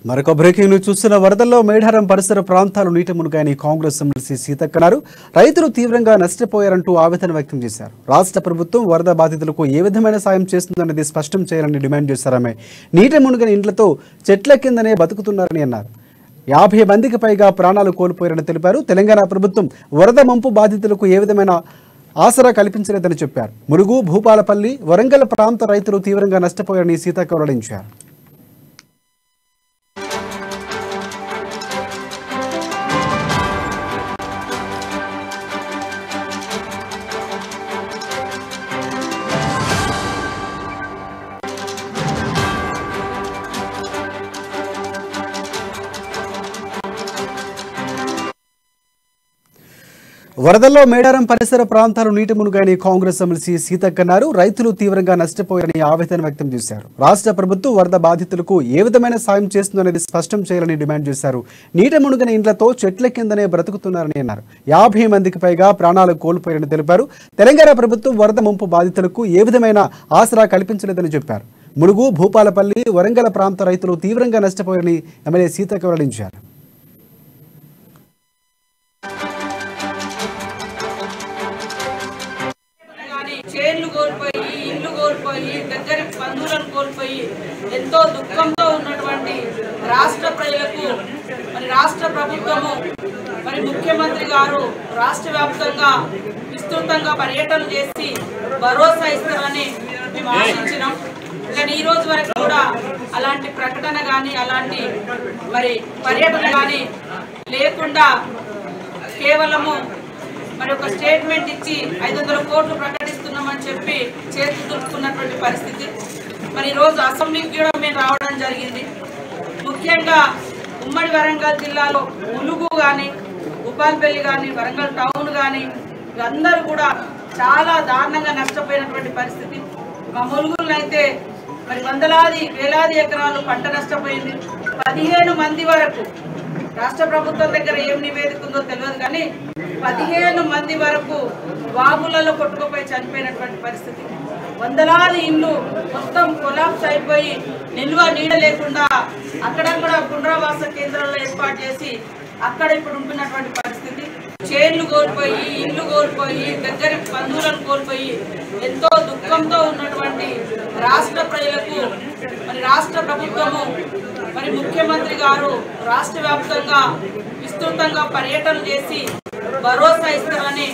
మరొక breaking news చూస్తున్న వరదల్లో మేడారం పరిసర ప్రాంతాలు నీట మునిగాయని కాంగ్రెస్ ఎమ్మెల్సీ సీతక్కన్నారు రైతులు తీవ్రంగా నష్టపోయారంటూ ఆవేదన వ్యక్తం చేశారు రాష్ట్ర ప్రభుత్వం వరద బాధితులకు ఏ విధమైన సాయం చేస్తుందనేది స్పష్టం చేయాలని డిమాండ్ చేశారు ఆమె నీట మునిగిన ఇండ్లతో చెట్ల కిందనే బతుకుతున్నారని అన్నారు యాభై మందికి పైగా ప్రాణాలు కోల్పోయారని తెలిపారు తెలంగాణ ప్రభుత్వం వరద ముంపు బాధితులకు ఏ విధమైన ఆసరా కల్పించలేదని చెప్పారు మురుగు భూపాలపల్లి వరంగల్ ప్రాంత రైతులు తీవ్రంగా నష్టపోయారని సీతక్క వెల్లడించారు వరదల్లో మేడారం పరిసర ప్రాంతాలు నీటి మునుగాయని కాంగ్రెస్ ఎమ్మెల్సీ సీతక్కన్నారు రైతులు తీవ్రంగా నష్టపోయారని ఆవేదన వ్యక్తం చేశారు రాష్ట్ర ప్రభుత్వం వరద బాధితులకు ఏ విధమైన సాయం చేస్తుందనేది స్పష్టం చేయాలని డిమాండ్ చేశారు నీట మునుగని ఇండ్లతో చెట్ల కిందనే బ్రతుకుతున్నారని అన్నారు యాభై మందికి పైగా ప్రాణాలు కోల్పోయారని తెలిపారు తెలంగాణ ప్రభుత్వం వరద ముంపు బాధితులకు ఏ విధమైన ఆసరా కల్పించలేదని చెప్పారు ములుగు భూపాలపల్లి వరంగల్ ప్రాంత రైతులు తీవ్రంగా నష్టపోయారని ఎమ్మెల్యే సీతక్క వెల్లడించారు కానీ చేన్లు కోల్పోయి ఇల్లు కోల్పోయి దగ్గర బంధువులను కోల్పోయి ఎంతో దుఃఖంతో ఉన్నటువంటి రాష్ట్ర ప్రజలకు మరి రాష్ట్ర ప్రభుత్వము మరి ముఖ్యమంత్రి గారు రాష్ట్ర వ్యాప్తంగా విస్తృతంగా పర్యటన చేసి భరోసా ఇస్తారని మేము ఆశించినాం కానీ ఈ రోజు వరకు కూడా అలాంటి ప్రకటన కానీ అలాంటి మరి పర్యటన కానీ లేకుండా కేవలము మరి ఒక స్టేట్మెంట్ ఇచ్చి ఐదు వందల కోట్లు ప్రకటిస్తున్నామని చెప్పి చేతి దులుపుకున్నటువంటి పరిస్థితి మరి ఈ రోజు అసెంబ్లీకి కూడా మేము రావడం జరిగింది ముఖ్యంగా ఉమ్మడి వరంగల్ జిల్లాలో ములుగు కానీ ఉపాల్పల్లి కానీ వరంగల్ టౌన్ కానీ అందరూ కూడా చాలా దారుణంగా నష్టపోయినటువంటి పరిస్థితి మా ములుగులను అయితే మరి వందలాది వేలాది ఎకరాలు పంట నష్టపోయింది పదిహేను మంది వరకు రాష్ట్ర ప్రభుత్వం దగ్గర ఏం నివేదిక ఉందో తెలియదు కానీ పదిహేను మంది వరకు వాగులలో కొట్టుకుపోయి చనిపోయినటువంటి పరిస్థితి వందలాది ఇండ్లు మొత్తం కొలాప్స్ అయిపోయి నిల్వ నీడ లేకుండా అక్కడక్కడ పునరావాస కేంద్రాల్లో ఏర్పాటు చేసి అక్కడ ఇప్పుడు ఉంటున్నటువంటి పరిస్థితి చేన్లు కోల్పోయి ఇల్లు కోల్పోయి దగ్గర బంధువులను కోల్పోయి ఎంతో దుఃఖంతో ఉన్నటువంటి రాష్ట్ర ప్రజలకు మరి రాష్ట్ర ప్రభుత్వము మరి ముఖ్యమంత్రి గారు రాష్ట్ర వ్యాప్తంగా విస్తృతంగా పర్యటన చేసి భరోసా ఇస్తారని